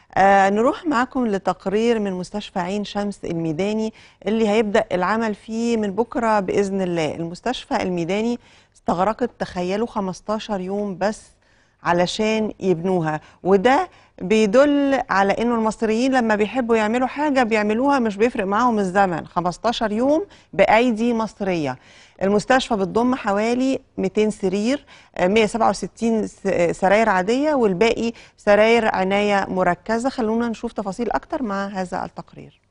آه نروح معاكم لتقرير من مستشفى عين شمس الميداني اللي هيبدأ العمل فيه من بكرة بإذن الله المستشفى الميداني استغرقت تخيلوا 15 يوم بس علشان يبنوها وده بيدل على انه المصريين لما بيحبوا يعملوا حاجه بيعملوها مش بيفرق معاهم الزمن 15 يوم بايدي مصريه المستشفى بتضم حوالي 200 سرير آه، 167 س- آه، سراير عاديه والباقي سراير عنايه مركزه خلونا نشوف تفاصيل اكتر مع هذا التقرير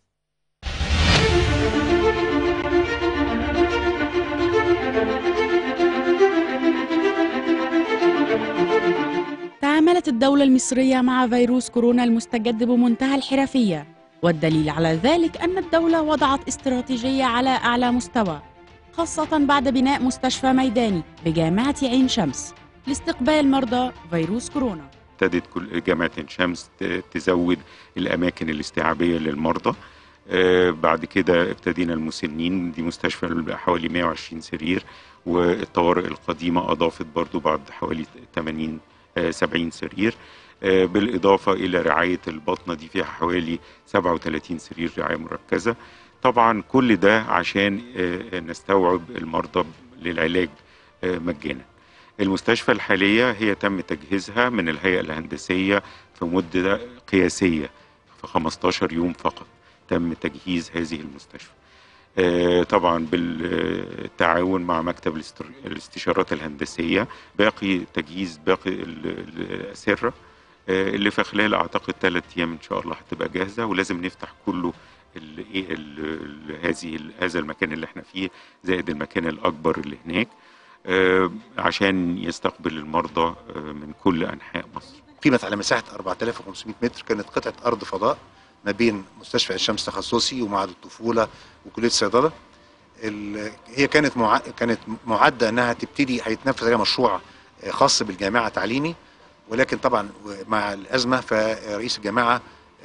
تعاملت الدولة المصرية مع فيروس كورونا المستجد بمنتهى الحرفية والدليل على ذلك أن الدولة وضعت استراتيجية على أعلى مستوى خاصة بعد بناء مستشفى ميداني بجامعة عين شمس لاستقبال مرضى فيروس كورونا ابتدت كل جامعة عين شمس ت- تزود الأماكن الاستيعابية للمرضى آه، بعد كده ابتدينا المسنين دي مستشفى حوالي 120 سرير والطوارئ القديمة أضافت برضو بعد حوالي 80 آه، 70 سرير آه، بالإضافة إلى رعاية البطنة دي فيها حوالي 37 سرير رعاية مركزة طبعا كل ده عشان آه، نستوعب المرضى للعلاج آه، مجانا المستشفى الحالية هي تم تجهيزها من الهيئة الهندسية في مدة قياسية في 15 يوم فقط تم تجهيز هذه المستشفى آه، طبعا بالتعاون مع مكتب الاستر- الاستشارات الهندسية باقي تجهيز باقي ال- ال- الأسرة آه، اللي في خلال أعتقد ثلاث أيام إن شاء الله هتبقى جاهزة ولازم نفتح كله ال- إيه ال- ال- هذه ال- هذا المكان اللي احنا فيه زائد المكان الأكبر اللي هناك آه، عشان يستقبل المرضى آه، من كل أنحاء مصر قيمت على مساحه 4500 متر كانت قطعه ارض فضاء ما بين مستشفى عين شمس تخصصي ومعهد الطفوله وكليه الصيدله ال- هي كانت مع... كانت معده انها تبتدي هيتنفذ عليها مشروع آه، خاص بالجامعه تعليمي ولكن طبعا مع الازمه فرئيس الجامعه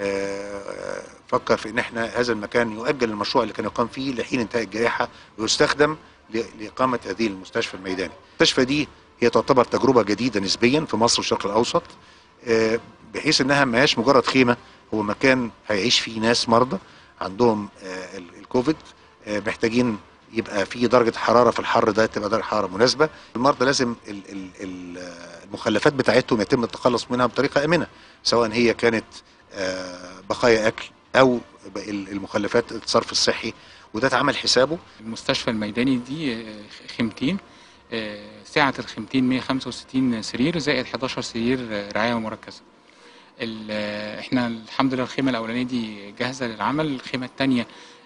آه، فكر في ان احنا هذا المكان يؤجل المشروع اللي كان يقام فيه لحين انتهاء الجائحه ويستخدم ل- لاقامه هذه المستشفى الميداني. المستشفى دي هي تعتبر تجربه جديده نسبيا في مصر والشرق الاوسط آه، بحيث انها ما هياش مجرد خيمه هو مكان هيعيش فيه ناس مرضى عندهم آه، ال- الكوفيد آه، محتاجين يبقى في درجه حراره في الحر ده تبقى درجه حراره مناسبه المرضى لازم ال- ال- ال- آه، المخلفات بتاعتهم يتم التخلص منها بطريقه امنه سواء هي كانت آه، بقايا اكل او ب- ال- المخلفات الصرف الصحي وده اتعمل حسابه المستشفى الميداني دي آه، خيمتين آه، سعة الخيمتين 165 سرير زائد 11 سرير آه، رعاية مركزة ال- آه، احنا الحمد لله الخيمة الأولانية دي جاهزة للعمل الخيمة الثانية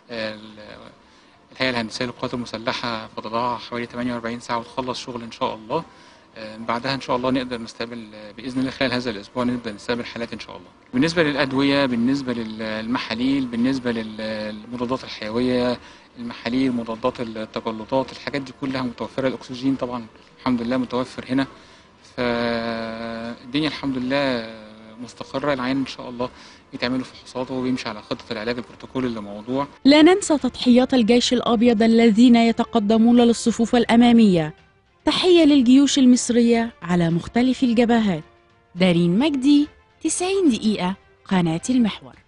الهيئة الهندسية للقوات المسلحة فضلها حوالي 48 ساعة وتخلص شغل إن شاء الله آه، بعدها إن شاء الله نقدر نستقبل آه، بإذن الله خلال هذا الأسبوع نبدأ نستقبل حالات إن شاء الله بالنسبة للأدوية بالنسبة للمحاليل بالنسبة للمضادات الحيوية المحاليل مضادات التجلطات الحاجات دي كلها متوفرة الأكسجين طبعا الحمد لله متوفر هنا فالدنيا الحمد لله مستقرة العين إن شاء الله يتعملوا فحوصاته ويمشي على خطة العلاج البروتوكول اللي موضوع لا ننسى تضحيات الجيش الأبيض الذين يتقدمون للصفوف الأمامية تحية للجيوش المصرية على مختلف الجبهات دارين مجدي 90 دقيقة قناة المحور